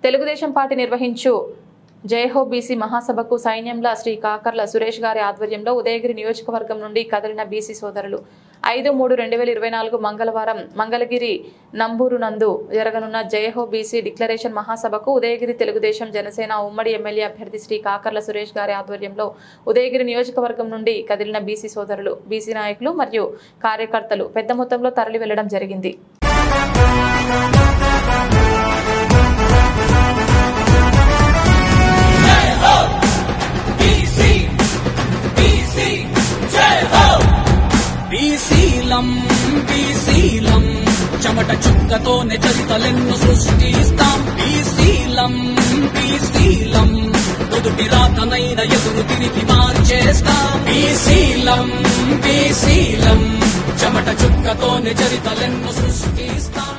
Telugu Desam party నిర్వహించు జయహో BC మహాసభకు సైన్యంలో శ్రీ కాకర్ల సురేష్ గారి ఆధ్వర్యంలో ఉదయగిరి నియోజకవర్గం నుండి కదిలిన బీసీ సోదరులు ఐదు మూడు రెండు వేల ఇరవై నాలుగు మంగళవారం మంగళగిరి నంబూరు నందు జరగనున్న జయహో బీసీ డిక్లరేషన్ మహాసభకు ఉదయగిరి తెలుగుదేశం జనసేన ఉమ్మడి ఎమ్మెల్యే అభ్యర్థి శ్రీ కాకర్ల సురేష్ గారి ఆధ్వర్యంలో ఉదయగిరి నియోజకవర్గం నుండి కదిలిన బీసీ సోదరులు బీసీ నాయకులు మరియు కార్యకర్తలు పెద్ద మొత్తంలో తరలి వెళ్లడం జరిగింది బీసీలం బీసీలం చెమట చుక్కతోనే చరితలెన్ను సృష్టిస్తాం బీసీలం బీసీలం నుదుటి రాతనైన ఎదురు తిరిగి మార్చేస్తాం బీసీలం బీసీలం చెమట చుక్కతోనే చరితలెన్ను సృష్టిస్తాం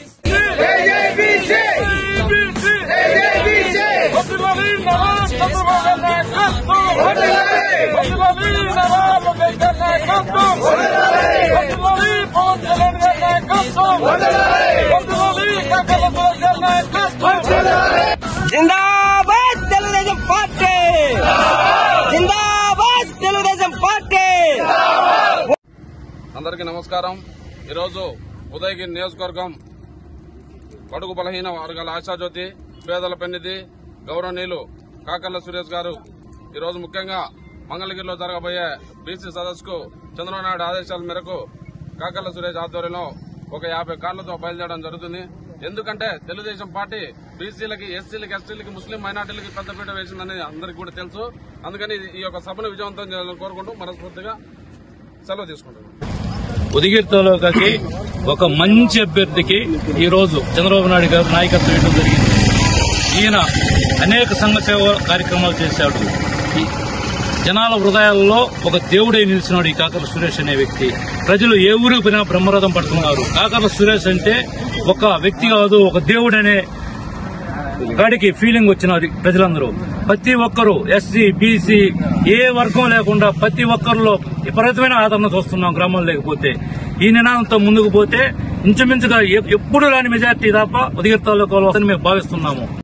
జిందాబాద్ తెలుగుదేశం పార్టీ జిందాబాద్ తెలుగుదేశం పార్టీ అందరికీ నమస్కారం ఈరోజు ఉదయగిరి నియోజకవర్గం బడుగు బలహీన వర్గాల ఆశాజ్యోతి పేదల పెన్నిధి గౌరవనీయులు కాకర్ల సురేష్ గారు ఈరోజు ముఖ్యంగా మంగళగిరిలో జరగబోయే బీసీ సదస్సుకు చంద్రబాబు నాయుడు ఆదేశాల మేరకు కాకర్ల సురేష్ ఆధ్వర్యంలో ఒక యాభై కార్లతో బయలుదేరడం జరుగుతుంది ఎందుకంటే తెలుగుదేశం పార్టీ బీసీలకి ఎస్సీలకి ఎస్టీలకి ముస్లిం మైనార్టీలకి పెద్దపీట వేసిందని అందరికీ కూడా తెలుసు అందుకని ఈ యొక్క సభను విజయవంతం చేయాలని కోరుకుంటూ మనస్ఫూర్తిగా సెలవు తీసుకుంటున్నాను ఉదిగిరి తాలూకాకి ఒక మంచి అభ్యర్థికి ఈ రోజు చంద్రబాబు నాయుడు గారు నాయకత్వం ఇవ్వడం జరిగింది ఈయన అనేక సంఘ సేవ కార్యక్రమాలు చేశాడు ఈ జనాల హృదయాల్లో ఒక దేవుడై నిలిచినాడు ఈ కాకర్ల సురేష్ అనే వ్యక్తి ప్రజలు ఏ ఊరికి పోయినా బ్రహ్మరథం పడుతున్నారు కాకర్ల సురేష్ అంటే ఒక వ్యక్తి కాదు ఒక దేవుడనే గాడికి ఫీలింగ్ వచ్చినది ప్రజలందరూ ప్రతి ఒక్కరూ ఎస్సీ బీసీ ఏ వర్గం లేకుండా ప్రతి ఒక్కరిలో విపరీతమైన ఆదరణ చూస్తున్నాం గ్రామం లేకపోతే ఈ నినాదంతో ముందుకు పోతే ఇంచుమించుగా ఎ- ఎప్పుడు రాని మెజార్టీ తప్ప ఉదగిరి తాలూకాలో వస్తుందని మేము భావిస్తున్నాము